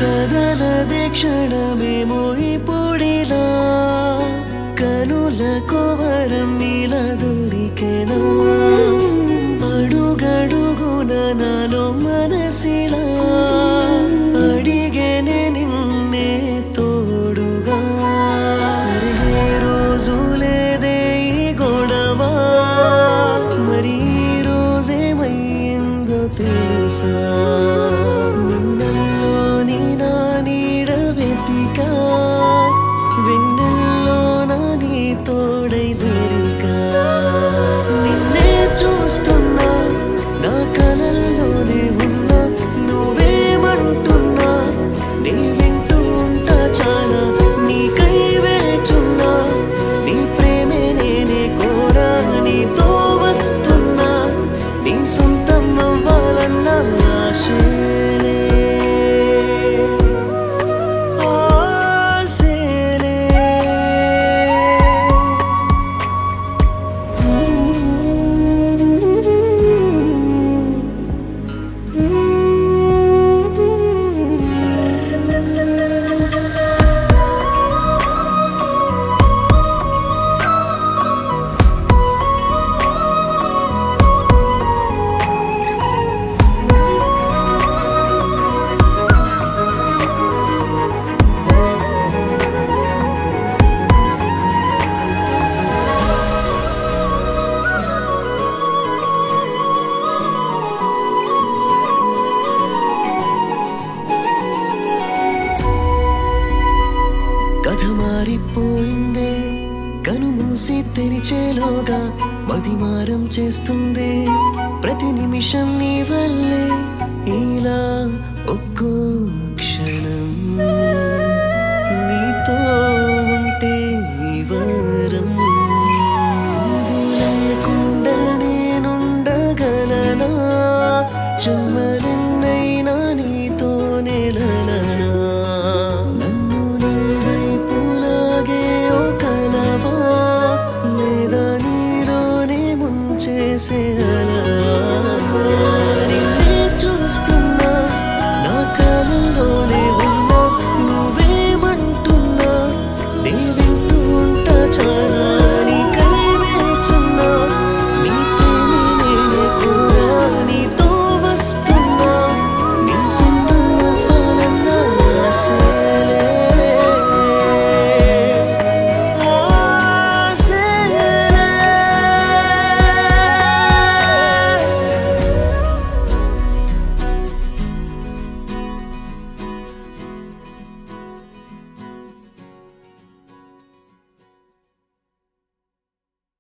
కదలదే క్షణమేమో ఇప్పుడిలా కనుల కోవరం నీల దొరికెనా అడుగడుగున నాలో మనసిలా అడిగేనే నిన్నే తోడుగా మరిగే రోజు లేదే ఈ గొడవ మరి ఈ రోజేమైందో తెలుసా నిన్నల్లోని నా నీడ వెతికా వెన్నెల్లో నా నీ తోడై దొరికా నిన్నే చూస్తున్నా నా కలల్లోనే ఉన్నా నువ్వేమంటున్నా నీ వింటూ ఉంటా చాలా నీకై వేచున్నా నీ ప్రేమే నేనే కోరా నీతో వస్తున్నా నీ సొంతం అవ్వాలన్న ఆశలే ఆశలే కథ మారిపోయిందే కనుమూసి తెరిచేలోగా మదిమారం చేస్తుంది ప్రతి నిమిషం నీ వల్లే ఇలా ఒక్కో క్షణం నీతో ఉంటే ఈ వరం నువ్వు లేకుండా నేనుండగలనా జన్మలే